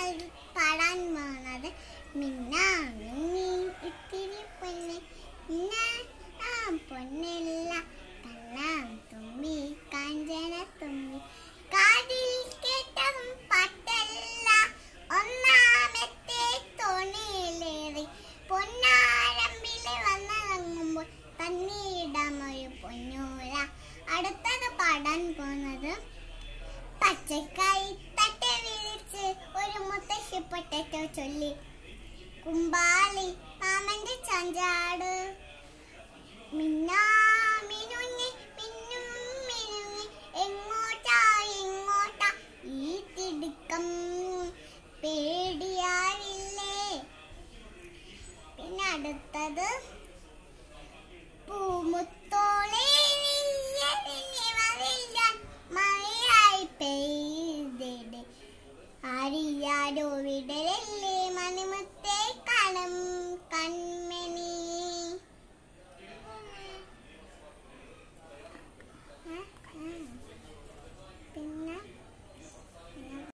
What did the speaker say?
നമ്മൾ പാടാൻ പോകുന്നത് മിന്നാ മിന്നി ഇത്തിരി പൊന്നെ മിന്ന ആ പൊന്നല്ല കണ്ണാം തുമ്പി കാഞ്ചന തുമ്പി കാതിൽ കേട്ടതും പാട്ടല്ല ഒന്നാമത്തെ തോണിയിലേറി പൊന്നാരമ്പിലെ വന്നിറങ്ങുമ്പോൾ തന്നീടം ഒരു പൊന്നൂര അടുത്തത് പാടാൻ പോകുന്നത് പച്ചക്കായി തട്ട വിരിച്ച് ഒരു മുത്തശ്ശി പൊട്ടറ്റോ ചൊല്ലി കുമ്പാളി മാമന്റെ ചഞ്ചാട് മിന്നാ മിനുങ്ങി മിന്നും മിനുങ്ങി എങ്ങോട്ടാ എങ്ങോട്ടാ ഈ തിടുക്കം പേടിയാവില്ലേ പിന്നെ അടുത്തത് പൂമുത്തോളെ നീയെ നിന്നെ വരില്ലാൻ മഴയായി പെയ്തിടെ ആരിയാരോ വിടലല്ലേ മണി